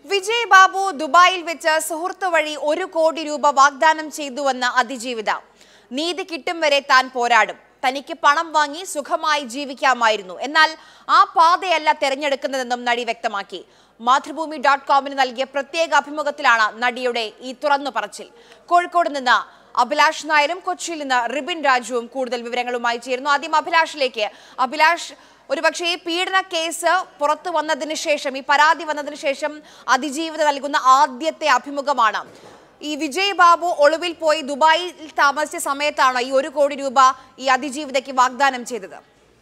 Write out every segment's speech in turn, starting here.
വിജയ് ബാബു ദുബായിൽ വെച്ച് സുഹൃത്ത് വഴി ഒരു കോടി രൂപ വാഗ്ദാനം ചെയ്തുവെന്ന അതിജീവിത നീതി കിട്ടും വരെ താൻ പോരാടും തനിക്ക് പണം വാങ്ങി സുഖമായി ജീവിക്കാമായിരുന്നു എന്നാൽ ആ പാതയല്ല തെരഞ്ഞെടുക്കുന്നതെന്നും നടി വ്യക്തമാക്കി മാതൃഭൂമി ഡോട്ട് കോമിന് നൽകിയ പ്രത്യേക അഭിമുഖത്തിലാണ് നടിയുടെ ഈ തുറന്നു പറച്ചിൽ കോഴിക്കോട് നിന്ന് അഭിലാഷ് നായരും കൊച്ചിയിൽ നിന്ന് റിബിൻ രാജുവും കൂടുതൽ വിവരങ്ങളുമായി ചേരുന്നു ആദ്യം അഭിലാഷിലേക്ക് അഭിലാഷ് ഒരുപക്ഷെ ഈ പീഡന കേസ് പുറത്തു വന്നതിന് ശേഷം ഈ പരാതി വന്നതിന് ശേഷം അതിജീവിത നൽകുന്ന ആദ്യത്തെ അഭിമുഖമാണ് ഈ വിജയ് ബാബു ഒളിവിൽ പോയി ദുബായിൽ താമസിച്ച സമയത്താണ് ഈ ഒരു കോടി രൂപ ഈ അതിജീവിതയ്ക്ക് വാഗ്ദാനം ചെയ്തത്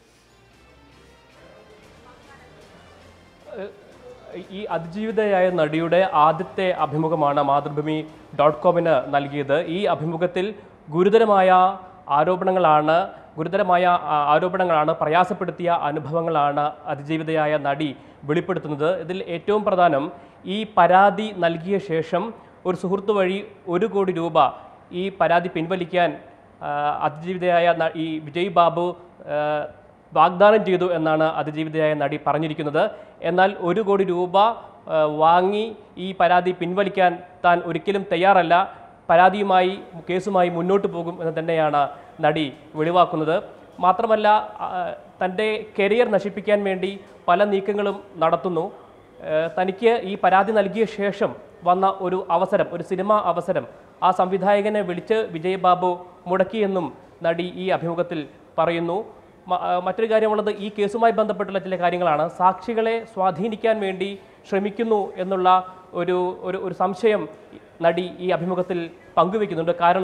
ഈ അതിജീവിതയായ നടിയുടെ ആദ്യത്തെ അഭിമുഖമാണ് മാതൃഭൂമി ഡോട്ട് കോമിന് നൽകിയത് ഈ അഭിമുഖത്തിൽ ഗുരുതരമായ ആരോപണങ്ങളാണ് ഗുരുതരമായ ആ, ആരോപണങ്ങളാണ് പ്രയാസപ്പെടുത്തിയ അനുഭവങ്ങളാണ് അതിജീവിതയായ നടി വെളിപ്പെടുത്തുന്നത് ഇതിൽ ഏറ്റവും പ്രധാനം ഈ പരാതി നൽകിയ ശേഷം ഒരു സുഹൃത്ത് വഴി ഒരു കോടി രൂപ ഈ പരാതി പിൻവലിക്കാൻ ആ, അതിജീവിതയായ ന- ഈ വിജയ് ബാബു ആ, വാഗ്ദാനം ചെയ്തു എന്നാണ് അതിജീവിതയായ നടി പറഞ്ഞിരിക്കുന്നത് എന്നാൽ ഒരു കോടി രൂപ ആ, വാങ്ങി ഈ പരാതി പിൻവലിക്കാൻ താൻ ഒരിക്കലും തയ്യാറല്ല പരാതിയുമായി കേസുമായി മുന്നോട്ട് പോകും എന്ന് തന്നെയാണ് നടി വെളിവാക്കുന്നത് മാത്രമല്ല ആ, തൻ്റെ കരിയർ നശിപ്പിക്കാൻ വേണ്ടി പല നീക്കങ്ങളും നടത്തുന്നു ഏഹ് തനിക്ക് ഈ പരാതി നൽകിയ ശേഷം വന്ന ഒരു അവസരം ഒരു സിനിമ അവസരം ആ സംവിധായകനെ വിളിച്ച് വിജയ് ബാബു മുടക്കിയെന്നും നടി ഈ അഭിമുഖത്തിൽ പറയുന്നു മ- ആ, മറ്റൊരു കാര്യമുള്ളത് ഈ കേസുമായി ബന്ധപ്പെട്ടുള്ള ചില കാര്യങ്ങളാണ് സാക്ഷികളെ സ്വാധീനിക്കാൻ വേണ്ടി ശ്രമിക്കുന്നു എന്നുള്ള ഒരു ഒരു ഒരു സംശയം നടി ഈ അഭിമുഖത്തിൽ പങ്കുവെക്കുന്നുണ്ട് കാരണം